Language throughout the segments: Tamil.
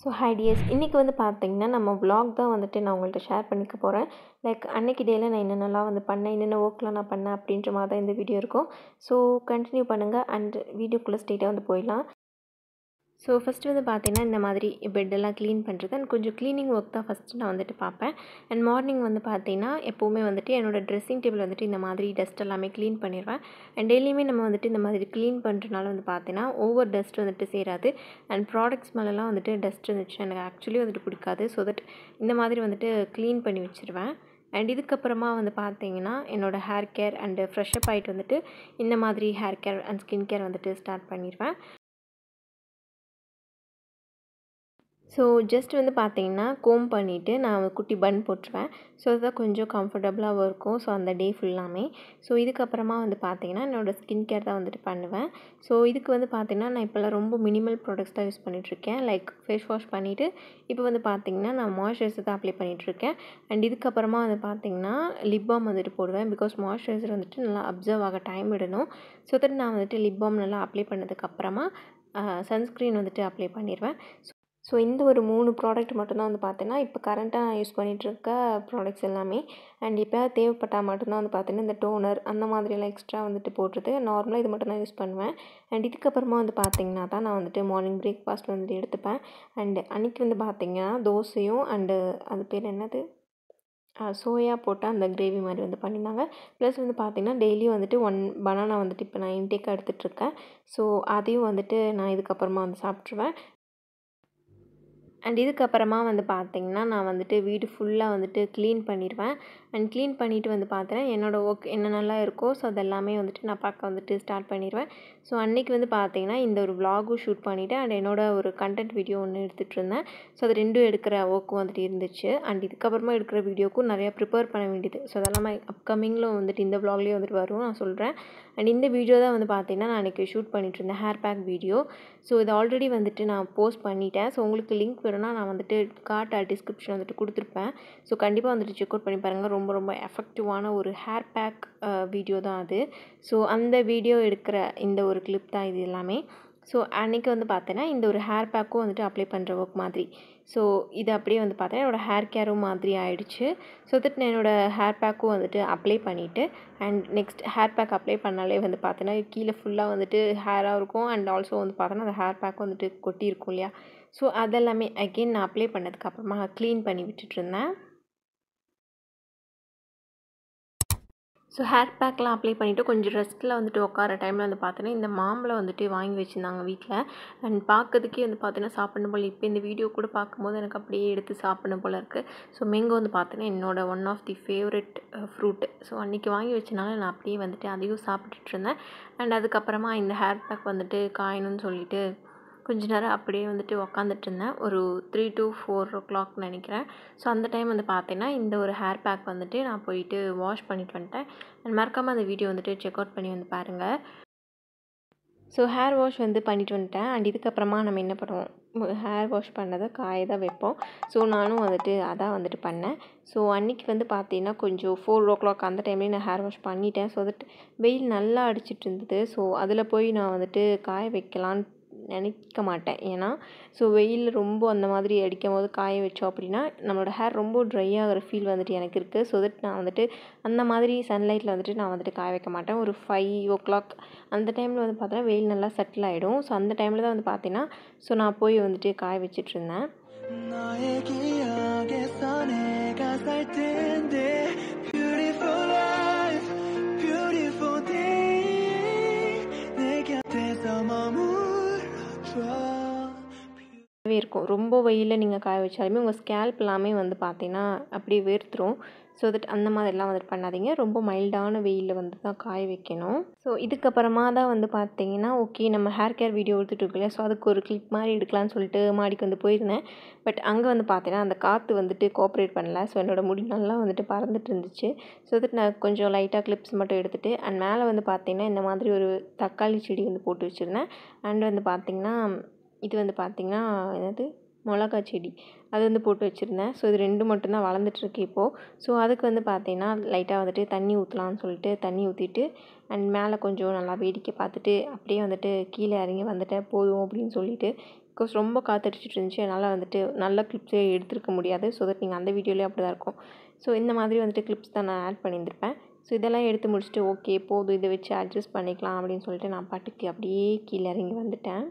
ஸோ ஹாய் டியர்ஸ் இன்றைக்கி வந்து பார்த்தீங்கன்னா நம்ம vlog தான் வந்துட்டு நான் உங்கள்கிட்ட ஷேர் பண்ணிக்க போகிறேன் லைக் அன்னைக்கு டேயில் நான் என்னென்னலாம் வந்து பண்ணேன் என்னென்ன ஒர்க்லாம் நான் பண்ணேன் அப்படின்ற மாதிரி தான் இந்த வீடியோ இருக்கும் ஸோ கண்டினியூ பண்ணுங்கள் அண்ட் வீடியோக்குள்ளே ஸ்ட்ரெயிட்டாக வந்து போயிடலாம் ஸோ ஃபஸ்ட்டு வந்து பார்த்தீங்கன்னா இந்த மாதிரி பெட்டெல்லாம் க்ளீன் பண்ணுறது அண்ட் கொஞ்சம் க்ளீனிங் ஒர்க் தான் ஃபஸ்ட்டு நான் வந்துட்டு பார்ப்பேன் அண்ட் மார்னிங் வந்து பார்த்தீங்கன்னா எப்போவுமே வந்துட்டு என்னோடய ட்ரெஸ்ஸிங் டேபிள் வந்துட்டு இந்த மாதிரி டஸ்ட் எல்லாமே க்ளீன் பண்ணிடுவேன் அண்ட் டெய்லியுமே நம்ம வந்துட்டு இந்த மாதிரி க்ளீன் பண்ணுறதுனால வந்து பார்த்தீங்கன்னா ஓவர் டஸ்ட் வந்துட்டு சேராது அண்ட் ப்ராடக்ட்ஸ் மேலெலாம் வந்துட்டு டஸ்ட் இருந்துச்சு எனக்கு ஆக்சுவலி வந்துட்டு பிடிக்காது ஸோ தட் இந்த மாதிரி வந்துட்டு க்ளீன் பண்ணி வச்சுருவேன் அண்ட் இதுக்கப்புறமா வந்து பார்த்தீங்கன்னா என்னோடய ஹேர் கேர் அண்டு ஃப்ரெஷ்அப் ஆகிட்டு வந்துட்டு இந்த மாதிரி hair care and skin care வந்துட்டு ஸ்டார்ட் பண்ணிடுவேன் ஸோ ஜஸ்ட் வந்து பார்த்தீங்கன்னா கோம் பண்ணிவிட்டு நான் குட்டி பன் போட்டுருவேன் ஸோ அதுதான் கொஞ்சம் கம்ஃபர்டபுளாகவும் இருக்கும் ஸோ அந்த டே ஃபுல்லாமே ஸோ இதுக்கப்புறமா வந்து பார்த்தீங்கன்னா என்னோடய ஸ்கின் கேர் தான் வந்துட்டு பண்ணுவேன் ஸோ இதுக்கு வந்து பார்த்தீங்கன்னா நான் இப்போல்லாம் ரொம்ப மினிமல் ப்ராடக்ட்ஸ் தான் யூஸ் பண்ணிகிட்ருக்கேன் லைக் ஃபேஸ் வாஷ் பண்ணிவிட்டு இப்போ வந்து பார்த்தீங்கன்னா நான் மாய்ஸ்சரைசர் தான் அப்ளை பண்ணிகிட்ருக்கேன் அண்ட் இதுக்கப்புறமா வந்து பார்த்தீங்கன்னா லிப் பாம் வந்துட்டு போடுவேன் பிகாஸ் மாய்ஸ்சரைசர் வந்துட்டு நல்லா அப்சர்வ் ஆக டைம் விடணும் ஸோ தட் நான் வந்துட்டு லிப் பாம் நல்லா அப்ளை பண்ணதுக்கப்புறமா சன்ஸ்க்ரீன் வந்துட்டு அப்ளை பண்ணிடுவேன் ஸோ இந்த ஒரு மூணு ப்ராடக்ட் மட்டும்தான் வந்து பார்த்தீங்கன்னா இப்போ கரண்ட்டாக நான் யூஸ் பண்ணிகிட்ருக்க ப்ராடக்ட்ஸ் எல்லாமே அண்ட் இப்போ தேவைப்பட்டால் மட்டும்தான் வந்து பார்த்தீங்கன்னா இந்த டோனர் அந்த மாதிரியெல்லாம் எக்ஸ்ட்ரா வந்துட்டு போட்டுறது நார்மலாக இது மட்டும் தான் யூஸ் பண்ணுவேன் அண்ட் இதுக்கப்புறமா வந்து பார்த்திங்கன்னா தான் நான் வந்துட்டு மார்னிங் பிரேக்ஃபாஸ்ட் வந்துட்டு எடுத்துப்பேன் அண்ட் அன்றைக்கி வந்து பார்த்திங்கன்னா தோசையும் அண்டு அது பேர் என்னது சோயா போட்டு அந்த கிரேவி மாதிரி வந்து பண்ணியிருந்தாங்க ப்ளஸ் வந்து பார்த்திங்கன்னா டெய்லியும் வந்துட்டு ஒன் பனானா வந்துட்டு இப்போ நான் இன்டேக்காக எடுத்துகிட்ருக்கேன் ஸோ அதையும் வந்துட்டு நான் இதுக்கப்புறமா வந்து சாப்பிட்ருவேன் அண்ட் இதுக்கப்புறமா வந்து பார்த்திங்கன்னா நான் வந்துட்டு வீடு ஃபுல்லாக வந்துட்டு க்ளீன் பண்ணிடுவேன் அண்ட் க்ளீன் பண்ணிவிட்டு வந்து பார்த்தேன்னா என்னோடய ஒர்க் என்னென்னலாம் இருக்கோ ஸோ அதெல்லாமே வந்துட்டு நான் பார்க்க வந்துட்டு ஸ்டார்ட் பண்ணிடுவேன் ஸோ அன்றைக்கி வந்து பார்த்திங்கன்னா இந்த ஒரு விலாகும் ஷூட் பண்ணிவிட்டு அண்ட் என்னோடய ஒரு கண்டென்ட் வீடியோ ஒன்று எடுத்துகிட்டு இருந்தேன் ஸோ அது ரெண்டும் எடுக்கிற ஒர்க்கும் வந்துட்டு இருந்துச்சு அண்ட் இதுக்கப்புறமா எடுக்கிற வீடியோக்கும் நிறையா ப்ரிப்பேர் பண்ண வேண்டியது ஸோ அதெல்லாமே அப்கமிங்கில் வந்துட்டு இந்த விலாக்லேயே வந்துட்டு வரும் நான் சொல்கிறேன் அண்ட் இந்த வீடியோ தான் வந்து பார்த்திங்கன்னா நான் அன்றைக்கி ஷூட் பண்ணிகிட்டு இருந்தேன் ஹேர் பேக் வீடியோ ஸோ இது ஆல்ரெடி வந்துட்டு நான் போஸ்ட் பண்ணிட்டேன் ஸோ உங்களுக்கு லிங்க் வேணும்னா நான் வந்துட்டு கார்ட் டிஸ்கிரிப்ஷன் வந்துட்டு கொடுத்துருப்பேன் ஸோ கண்டிப்பாக வந்துட்டு செக் அவுட் பண்ணி பாருங்கள் ரொம்ப ரொம்ப எஃபெக்டிவான ஒரு ஹேர் பேக் வீடியோ தான் அது ஸோ அந்த வீடியோ எடுக்கிற இந்த ஒரு கிளிப் தான் இது எல்லாமே ஸோ அன்றைக்கி வந்து பார்த்தேன்னா இந்த ஒரு ஹேர் பேக்கும் வந்துட்டு அப்ளை பண்ணுற ஒர்க் மாதிரி ஸோ இது அப்படியே வந்து பார்த்தேன்னா என்னோடய ஹேர் கேரும் மாதிரி ஆகிடுச்சு ஸோ தட் நான் என்னோடய ஹேர் பேக்கும் வந்துட்டு அப்ளை பண்ணிவிட்டு and next hair pack apply பண்ணாலே வந்து பார்த்தீங்கன்னா கீழே ஃபுல்லாக வந்துட்டு ஹேராக இருக்கும் அண்ட் ஆல்சோ வந்து பார்த்தோன்னா அந்த ஹேர் பேக் வந்துட்டு கொட்டி இருக்கும் இல்லையா ஸோ அதெல்லாமே அகெயின் நான் அப்ளை பண்ணதுக்கப்புறமா க்ளீன் பண்ணி விட்டுட்ருந்தேன் ஸோ ஹேர் பேக்லாம் அப்ளை பண்ணிவிட்டு கொஞ்சம் ரெஸ்ட்டில் வந்துட்டு உட்கார டைமில் வந்து பார்த்தீங்கன்னா இந்த மாம்பழம் வந்துட்டு வாங்கி வச்சுருந்தாங்க வீட்டில் அண்ட் பார்க்கறதுக்கே வந்து பார்த்தீங்கன்னா சாப்பிடணும் போல் இப்போ இந்த வீடியோ கூட பார்க்கும்போது எனக்கு அப்படியே எடுத்து சாப்பிடணும் போல் இருக்குது ஸோ மேங்கோ வந்து பார்த்தீங்கன்னா என்னோட one of the favourite fruit so அன்றைக்கி வாங்கி வச்சனால நான் அப்படியே வந்துட்டு அதையும் சாப்பிட்டுட்டு இருந்தேன் அண்ட் அதுக்கப்புறமா இந்த ஹேர் பேக் வந்துட்டு காயணும்னு சொல்லிட்டு கொஞ்ச நேரம் அப்படியே வந்துட்டு உக்காந்துட்டு இருந்தேன் ஒரு three to four o'clock நினைக்கிறேன் ஸோ அந்த டைம் வந்து பார்த்தீங்கன்னா இந்த ஒரு ஹேர் பேக் வந்துட்டு நான் போயிட்டு வாஷ் பண்ணிட்டு வந்துட்டேன் அண்ட் மறக்காமல் அந்த வீடியோ வந்துட்டு செக் அவுட் பண்ணி வந்து பாருங்கள் ஸோ ஹேர் வாஷ் வந்து பண்ணிட்டு வந்துட்டேன் அண்ட் இதுக்கப்புறமா நம்ம என்ன பண்ணுவோம் ஹேர் வாஷ் பண்ணதை காய தான் வைப்போம் ஸோ நானும் வந்துட்டு அதான் வந்துட்டு பண்ணேன் ஸோ அன்றைக்கி வந்து பார்த்தீங்கன்னா கொஞ்சம் ஃபோர் ஓ கிளாக் அந்த டைம்லேயே நான் ஹேர் வாஷ் பண்ணிட்டேன் ஸோ தட் வெயில் நல்லா அடிச்சிட்டு இருந்தது ஸோ அதில் போய் நான் வந்துட்டு காய வைக்கலான்னு நினைக்க மாட்டேன் ஏன்னா ஸோ வெயில் ரொம்ப அந்த மாதிரி அடிக்கும் போது காய வச்சோம் அப்படின்னா நம்மளோட ஹேர் ரொம்ப ட்ரை ஆகிற ஃபீல் வந்துட்டு எனக்கு இருக்குது ஸோ தட் நான் வந்துட்டு அந்த மாதிரி சன்லைட்டில் வந்துட்டு நான் வந்துட்டு காய வைக்க மாட்டேன் ஒரு ஃபைவ் ஓ கிளாக் அந்த டைமில் வந்து பார்த்தோன்னா வெயில் நல்லா செட்டில் ஆகிடும் ஸோ அந்த டைமில் தான் வந்து பார்த்தீங்கன்னா ஸோ நான் போய் வந்துட்டு காய வச்சிட்டு இருந்தேன் 너의 기억에서 내가 살 텐데 Beautiful life, beautiful day 내 곁에서 머물러 இருக்கும் ரொம்ப வெயிலில் நீங்கள் காய வச்சாலுமே உங்கள் ஸ்கேல்ப் எல்லாமே வந்து பார்த்தீங்கன்னா அப்படியே வேர்த்துரும் ஸோ தட் அந்த மாதிரிலாம் வந்துட்டு பண்ணாதீங்க ரொம்ப மைல்டான வெயிலில் வந்து தான் காய வைக்கணும் ஸோ இதுக்கப்புறமா தான் வந்து பார்த்தீங்கன்னா ஓகே நம்ம ஹேர் கேர் வீடியோ எடுத்துகிட்டு இருக்கோம் இல்லையா ஸோ அதுக்கு ஒரு கிளிப் மாதிரி எடுக்கலாம்னு சொல்லிட்டு மாடிக்கு வந்து போயிருந்தேன் பட் அங்கே வந்து பார்த்தீங்கன்னா அந்த காற்று வந்துட்டு கோஆப்ரேட் பண்ணல ஸோ என்னோடய முடி நல்லா வந்துட்டு பறந்துட்டு இருந்துச்சு ஸோ தட் நான் கொஞ்சம் லைட்டாக கிளிப்ஸ் மட்டும் எடுத்துகிட்டு அண்ட் மேலே வந்து பார்த்தீங்கன்னா இந்த மாதிரி ஒரு தக்காளி செடி வந்து போட்டு வச்சுருந்தேன் அண்ட் வந்து பார்த்திங்கன்னா இது வந்து பார்த்திங்கன்னா என்னது மிளகா செடி அது வந்து போட்டு வச்சுருந்தேன் ஸோ இது ரெண்டு மட்டும்தான் வளர்ந்துட்டுருக்கு இப்போது ஸோ அதுக்கு வந்து பார்த்தீங்கன்னா லைட்டாக வந்துட்டு தண்ணி ஊற்றலான்னு சொல்லிட்டு தண்ணி ஊற்றிட்டு அண்ட் மேலே கொஞ்சம் நல்லா வேடிக்கை பார்த்துட்டு அப்படியே வந்துட்டு கீழே இறங்கி வந்துட்டேன் போதும் அப்படின்னு சொல்லிட்டு பிகாஸ் ரொம்ப காற்றடிச்சிட்டு இருந்துச்சு என்னால் வந்துட்டு நல்ல கிளிப்ஸே எடுத்துருக்க முடியாது ஸோ தட் நீங்கள் அந்த வீடியோலேயே அப்படி தான் இருக்கும் ஸோ இந்த மாதிரி வந்துட்டு கிளிப்ஸ் தான் நான் ஆட் பண்ணியிருந்திருப்பேன் ஸோ இதெல்லாம் எடுத்து முடிச்சுட்டு ஓகே போதும் இதை வச்சு அட்ஜஸ்ட் பண்ணிக்கலாம் அப்படின்னு சொல்லிட்டு நான் பாட்டுக்கு அப்படியே கீழே இறங்கி வந்துட்டேன்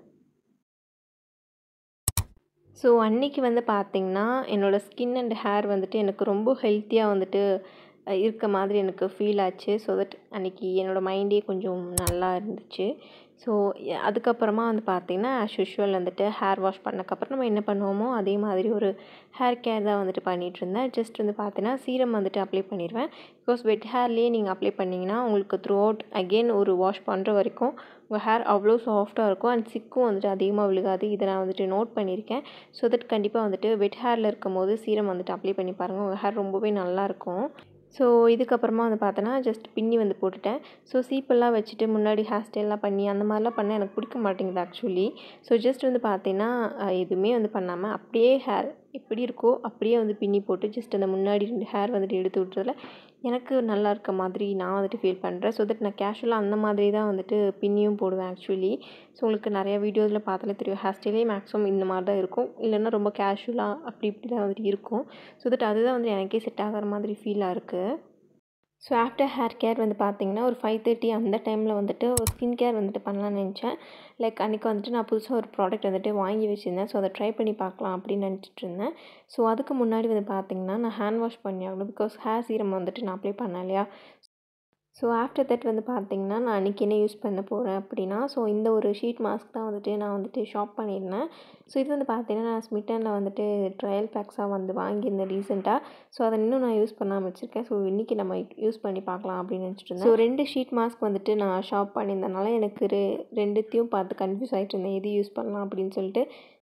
ஸோ அன்றைக்கி வந்து பார்த்திங்கன்னா என்னோடய ஸ்கின் அண்ட் ஹேர் வந்துட்டு எனக்கு ரொம்ப ஹெல்த்தியாக வந்துட்டு இருக்க மாதிரி எனக்கு ஃபீல் ஆச்சு ஸோ தட் அன்றைக்கி என்னோடய மைண்டே கொஞ்சம் நல்லா இருந்துச்சு ஸோ அதுக்கப்புறமா வந்து பார்த்திங்கன்னா ஆஸ் யூஷுவல் வந்துட்டு ஹேர் வாஷ் பண்ணக்கப்புறம் நம்ம என்ன பண்ணுவோமோ அதே மாதிரி ஒரு ஹேர் கேர் தான் வந்துட்டு பண்ணிகிட்டு இருந்தேன் ஜஸ்ட் வந்து பார்த்தீங்கன்னா சீரம் வந்துட்டு அப்ளை பண்ணிடுவேன் பிகாஸ் வெட் ஹேர்லேயே நீங்கள் அப்ளை பண்ணிங்கன்னா உங்களுக்கு த்ரூ அவுட் அகெயின் ஒரு வாஷ் பண்ணுற வரைக்கும் உங்கள் ஹேர் அவ்வளோ சாஃப்டாக இருக்கும் அண்ட் சிக்கும் வந்துட்டு அதிகமாக விழுகாது இதை நான் வந்துட்டு நோட் பண்ணியிருக்கேன் ஸோ தட் கண்டிப்பாக வந்துட்டு வெட் ஹேரில் இருக்கும் போது சீரம் வந்துட்டு அப்ளை பண்ணி பாருங்கள் உங்கள் ஹேர் ரொம்பவே நல்லாயிருக்கும் ஸோ இதுக்கப்புறமா வந்து பார்த்தோன்னா ஜஸ்ட் பின்னி வந்து போட்டுட்டேன் ஸோ சீப்பெல்லாம் வச்சுட்டு முன்னாடி ஹேர் ஸ்டைல்லாம் பண்ணி அந்த மாதிரிலாம் பண்ண எனக்கு பிடிக்க மாட்டேங்குது ஆக்சுவலி ஸோ ஜஸ்ட் வந்து பார்த்தீங்கன்னா எதுவுமே வந்து பண்ணாமல் அப்படியே ஹேர் எப்படி இருக்கோ அப்படியே வந்து பின்னி போட்டு ஜஸ்ட் அந்த முன்னாடி ரெண்டு ஹேர் வந்துட்டு எடுத்து விட்றதுல எனக்கு நல்லா இருக்க மாதிரி நான் வந்துட்டு ஃபீல் பண்ணுறேன் ஸோ தட் நான் கேஷுவலாக அந்த மாதிரி தான் வந்துட்டு பின்னியும் போடுவேன் ஆக்சுவலி ஸோ உங்களுக்கு நிறைய வீடியோஸில் பார்த்தாலே தெரியும் ஹேர் ஸ்டைலே மேக்ஸிமம் இந்த மாதிரி தான் இருக்கும் இல்லைன்னா ரொம்ப கேஷுவலாக அப்படி இப்படி தான் வந்துட்டு இருக்கும் ஸோ தட் அதுதான் வந்து எனக்கே செட் ஆகிற மாதிரி ஃபீலாக இருக்குது ஸோ ஆஃப்டர் ஹேர் கேர் வந்து பார்த்திங்கன்னா ஒரு ஃபைவ் தேர்ட்டி அந்த டைமில் வந்துட்டு ஒரு ஸ்கின் கேர் வந்துட்டு பண்ணலான்னு நினச்சேன் லைக் அன்றைக்கி வந்துட்டு நான் புதுசாக ஒரு ப்ராடக்ட் வந்துட்டு வாங்கி வச்சுருந்தேன் ஸோ அதை ட்ரை பண்ணி பார்க்கலாம் அப்படின்னு நினச்சிட்டு இருந்தேன் ஸோ அதுக்கு முன்னாடி வந்து பார்த்திங்கன்னா நான் ஹேண்ட் வாஷ் பண்ணி ஆகணும் பிகாஸ் ஹேர் சீரம் வந்துட்டு நான் அப்ளை பண்ணேன் இல்லையா ஸோ ஆஃப்டர் தட் வந்து பார்த்திங்கன்னா நான் அன்றைக்கி என்ன யூஸ் பண்ண போகிறேன் அப்படின்னா ஸோ இந்த ஒரு ஷீட் மாஸ்க் தான் வந்துட்டு நான் வந்துட்டு ஷாப் பண்ணியிருந்தேன் ஸோ இது வந்து பார்த்திங்கன்னா நான் ஸ்மிட்டனில் வந்துட்டு ட்ரையல் பேக்ஸாக வந்து வாங்கியிருந்தேன் ரீசெண்டாக ஸோ அதை இன்னும் நான் யூஸ் பண்ணாமல் வச்சுருக்கேன் ஸோ இன்றைக்கி நம்ம யூஸ் பண்ணி பார்க்கலாம் அப்படின்னு நினச்சிட்டு இருந்தேன் ஸோ ரெண்டு ஷீட் மாஸ்க் வந்துட்டு நான் ஷாப் பண்ணியிருந்தனால எனக்கு ரெ ரெண்டுத்தையும் பார்த்து கன்ஃபியூஸ் ஆகிட்டு இருந்தேன் எது யூஸ் பண்ணலாம் அப்படின்னு சொல்லிட்டு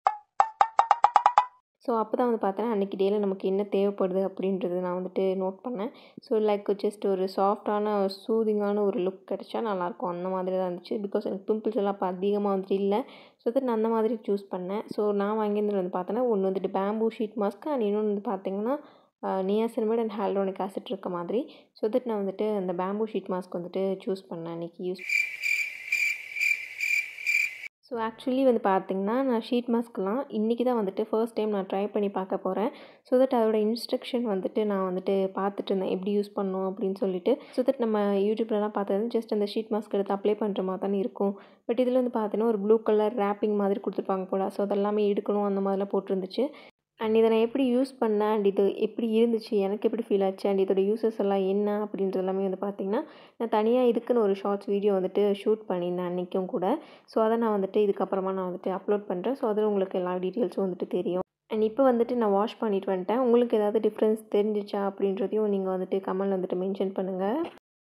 ஸோ அப்போ தான் வந்து பார்த்தேன்னா அன்றைக்கி டேயில் நமக்கு என்ன தேவைப்படுது அப்படின்றது நான் வந்துட்டு நோட் பண்ணேன் ஸோ லைக் ஜஸ்ட் ஒரு சாஃப்டான சூதிங்கான ஒரு லுக் கிடச்சா நல்லாயிருக்கும் அந்த மாதிரி தான் இருந்துச்சு பிகாஸ் எனக்கு பிம்பிள்ஸ் எல்லாம் இப்போ அதிகமாக வந்துட்டு இல்லை ஸோ தட் நான் அந்த மாதிரி சூஸ் பண்ணேன் ஸோ நான் வாங்கியிருந்தது வந்து பார்த்தோன்னா ஒன்று வந்துட்டு பேம்பூ ஷீட் மாஸ்க் அண்ட் இன்னொன்று வந்து பார்த்தீங்கன்னா நியாசன்மேட் அண்ட் ஹால்ரோனிக் ஆசிட் இருக்க மாதிரி ஸோ தட் நான் வந்துட்டு அந்த பேம்பூ ஷீட் மாஸ்க் வந்துட்டு சூஸ் பண்ணேன் அன்றைக்கி யூஸ் ஸோ ஆக்சுவலி வந்து பார்த்திங்கன்னா நான் ஷீட் மாஸ்க்லாம் இன்றைக்கி தான் வந்துட்டு ஃபர்ஸ்ட் டைம் நான் ட்ரை பண்ணி பார்க்க போகிறேன் ஸோ தட் அதோட இன்ஸ்ட்ரக்ஷன் வந்துட்டு நான் வந்துட்டு பார்த்துட்டு இருந்தேன் எப்படி யூஸ் பண்ணணும் அப்படின்னு சொல்லிட்டு ஸோ தட் நம்ம யூடியூப்லலாம் பார்த்தது ஜஸ்ட் அந்த ஷீட் மாஸ்க் எடுத்து அப்ளை பண்ணுற மாதிரி தானே இருக்கும் பட் இதில் வந்து பார்த்தீங்கன்னா ஒரு ப்ளூ கலர் ரேப்பிங் மாதிரி கொடுத்துருப்பாங்க போல் ஸோ அதெல்லாமே எடுக்கணும் அந்த மாதிரிலாம் போட்டிருந்துச்சு அண்ட் இதை நான் எப்படி யூஸ் பண்ணேன் அண்ட் இது எப்படி இருந்துச்சு எனக்கு எப்படி ஃபீல் ஆச்சு அண்ட் இதோட யூசஸ் எல்லாம் என்ன அப்படின்றது எல்லாமே வந்து பார்த்திங்கன்னா நான் தனியாக இதுக்குன்னு ஒரு ஷார்ட்ஸ் வீடியோ வந்துட்டு ஷூட் பண்ணியிருந்தேன் அன்றைக்கும் கூட ஸோ அதை நான் வந்துட்டு இதுக்கப்புறமா நான் வந்துட்டு அப்லோட் பண்ணுறேன் ஸோ அதில் உங்களுக்கு எல்லா டீட்டெயில்ஸும் வந்துட்டு தெரியும் அண்ட் இப்போ வந்துட்டு நான் வாஷ் பண்ணிட்டு வந்துட்டேன் உங்களுக்கு ஏதாவது டிஃப்ரென்ஸ் தெரிஞ்சிச்சா அப்படின்றதையும் நீங்கள் வந்துட்டு கமெண்ட் வந்துட்டு மென்ஷன் பண்ணுங்கள்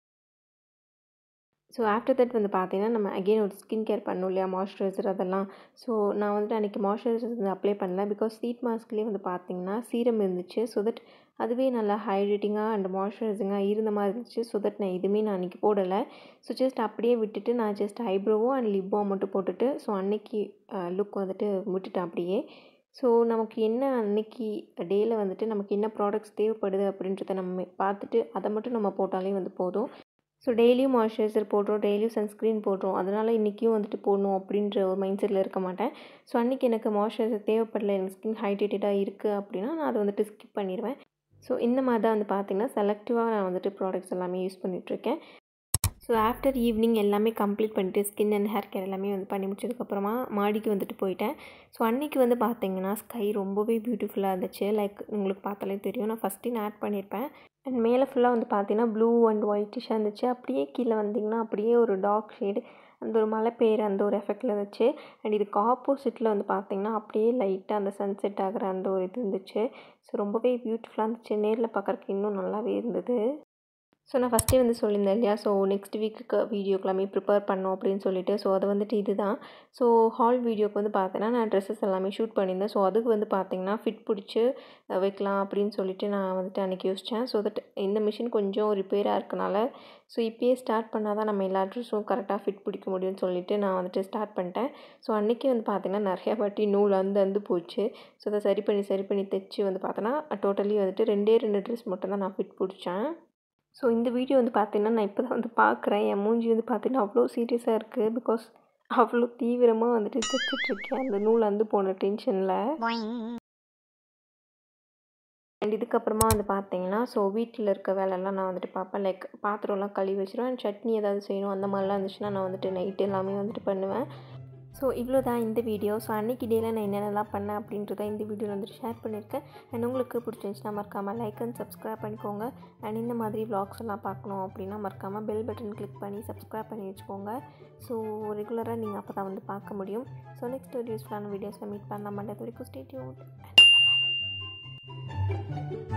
ஸோ ஆஃப்டர் தட் வந்து பார்த்தீங்கன்னா நம்ம அகெயின் ஒரு ஸ்கின் கேர் பண்ணோம் இல்லையா மாய்ஸ்சரைசர் அதெல்லாம் ஸோ நான் வந்துட்டு அன்றைக்கி மாய்ஸ்சரைசர் வந்து அப்ளை பண்ணல பிகாஸ் சீட் மாஸ்க்லேயே வந்து பார்த்தீங்கன்னா சீரம் இருந்துச்சு ஸோ தட் அதுவே நல்லா ஹைட்ரேட்டிங்காக அண்ட் மாய்ஸ்சரைசிங்காக இருந்த மாதிரி இருந்துச்சு ஸோ தட் நான் எதுவுமே நான் அன்றைக்கி போடலை ஸோ ஜஸ்ட் அப்படியே விட்டுட்டு நான் ஜஸ்ட் ஐப்ரோவும் அண்ட் லிப்போ மட்டும் போட்டுட்டு ஸோ அன்னைக்கு லுக் வந்துட்டு விட்டுட்டேன் அப்படியே ஸோ நமக்கு என்ன அன்னைக்கு டேயில் வந்துட்டு நமக்கு என்ன ப்ராடக்ட்ஸ் தேவைப்படுது அப்படின்றத நம்ம பார்த்துட்டு அதை மட்டும் நம்ம போட்டாலே வந்து போதும் ஸோ டெய்லியும் மாய்ஸ்சரைசர் போடுறோம் டெய்லியும் சன்ஸ்க்ரீன் போடுறோம் அதனால் இன்றைக்கும் வந்துட்டு போடணும் அப்படின்ற ஒரு மைண்ட் செட்டில் இருக்க மாட்டேன் ஸோ அன்றைக்கி எனக்கு மாய்ஸ்சரைசர் தேவைப்படல எனக்கு ஸ்கின் ஹைட்ரேட்டடாக இருக்குது அப்படின்னா நான் அதை வந்துட்டு ஸ்கிப் பண்ணிடுவேன் ஸோ இந்த மாதிரி தான் வந்து பார்த்திங்கன்னா செலக்டிவாக நான் வந்துட்டு ப்ராடக்ட்ஸ் எல்லாமே யூஸ் பண்ணிகிட்ருக்கேன் ஸோ ஆஃப்டர் ஈவினிங் எல்லாமே கம்ப்ளீட் பண்ணிட்டு ஸ்கின் அண்ட் ஹேர் கேர் எல்லாமே வந்து பண்ணி முடிச்சதுக்கப்புறமா மாடிக்கு வந்துட்டு போயிட்டேன் ஸோ அன்றைக்கி வந்து பார்த்தீங்கன்னா ஸ்கை ரொம்பவே பியூட்டிஃபுல்லாக இருந்துச்சு லைக் உங்களுக்கு பார்த்தாலே தெரியும் நான் ஃபஸ்ட்டு நான் ஆட் பண்ணியிருப்பேன் அண்ட் மேலே ஃபுல்லாக வந்து பார்த்தீங்கன்னா ப்ளூ அண்ட் ஒயிட்டிஷாக இருந்துச்சு அப்படியே கீழே வந்திங்கன்னா அப்படியே ஒரு டார்க் ஷேடு அந்த ஒரு மலை பெய்கிற அந்த ஒரு எஃபெக்டில் இருந்துச்சு அண்ட் இதுக்கு ஆப்போசிட்டில் வந்து பார்த்திங்கன்னா அப்படியே லைட்டாக அந்த சன்செட் ஆகிற அந்த ஒரு இது இருந்துச்சு ஸோ ரொம்பவே பியூட்டிஃபுல்லாக இருந்துச்சு நேரில் பார்க்குறக்கு இன்னும் நல்லாவே இருந்தது ஸோ நான் ஃபஸ்ட்டே வந்து சொல்லியிருந்தேன் இல்லையா ஸோ நெக்ஸ்ட் வீக்குக்கு வீடியோக்கு எல்லாமே ப்ரிப்பேர் பண்ணோம் அப்படின்னு சொல்லிட்டு ஸோ அது வந்துட்டு இதுதான் ஸோ ஹால் வீடியோக்கு வந்து பார்த்தேன்னா நான் ட்ரெஸ்ஸஸ் எல்லாமே ஷூட் பண்ணியிருந்தேன் ஸோ அதுக்கு வந்து பார்த்தீங்கன்னா ஃபிட் பிடிச்சி வைக்கலாம் அப்படின்னு சொல்லிட்டு நான் வந்துட்டு அன்றைக்கி யோசித்தேன் ஸோ தட் இந்த மிஷின் கொஞ்சம் ரிப்பேராக இருக்கனால ஸோ இப்போயே ஸ்டார்ட் பண்ணால் தான் நம்ம எல்லா ட்ரெஸ்ஸும் கரெக்டாக ஃபிட் பிடிக்க முடியும்னு சொல்லிட்டு நான் வந்துட்டு ஸ்டார்ட் பண்ணிட்டேன் ஸோ அன்றைக்கி வந்து பார்த்திங்கன்னா நிறையா வாட்டி நூல் அந்து அந்து போச்சு ஸோ அதை சரி பண்ணி சரி பண்ணி தைச்சி வந்து பார்த்தோன்னா டோட்டலி வந்துட்டு ரெண்டே ரெண்டு ட்ரெஸ் மட்டும் தான் நான் ஃபிட் பிடிச்சேன் ஸோ இந்த வீடியோ வந்து பார்த்தீங்கன்னா நான் இப்போ தான் வந்து பார்க்குறேன் என் மூஞ்சி வந்து பார்த்தீங்கன்னா அவ்வளோ சீரியஸாக இருக்குது பிகாஸ் அவ்வளோ தீவிரமாக வந்துட்டு தைச்சிட்ருக்கேன் அந்த நூல் வந்து போன டென்ஷனில் அண்ட் இதுக்கப்புறமா வந்து பார்த்தீங்கன்னா ஸோ வீட்டில் இருக்க வேலையெல்லாம் நான் வந்துட்டு பார்ப்பேன் லைக் பாத்திரம்லாம் கழுவி வச்சிருவேன் அண்ட் சட்னி ஏதாவது செய்யணும் அந்த மாதிரிலாம் இருந்துச்சுன்னா நான் வந்துட்டு நைட்டு எல்லாமே வந்துட்டு பண்ணுவேன் ஸோ இவ்வளோ தான் இந்த வீடியோ ஸோ அன்றைக்கி டேயில் நான் என்னென்னலாம் பண்ணேன் அப்படின்றத இந்த வீடியோவில் வந்துட்டு ஷேர் பண்ணியிருக்கேன் அண்ட் உங்களுக்கு பிடிச்சிருந்துச்சுன்னா மறக்காமல் லைக் அண்ட் சப்ஸ்கிரைப் பண்ணிக்கோங்க அண்ட் இந்த மாதிரி vlogs எல்லாம் பார்க்கணும் அப்படின்னா மறக்காமல் பெல் பட்டன் கிளிக் பண்ணி சப்ஸ்கிரைப் பண்ணி வச்சுக்கோங்க ஸோ ரெகுலராக நீங்கள் அப்போ தான் வந்து பார்க்க முடியும் ஸோ நெக்ஸ்ட் ஒரு யூஸ்ஃபுல்லான வீடியோஸில் மீட் பண்ணலாம் மாட்டேன் வரைக்கும் ஸ்டேட்யூட்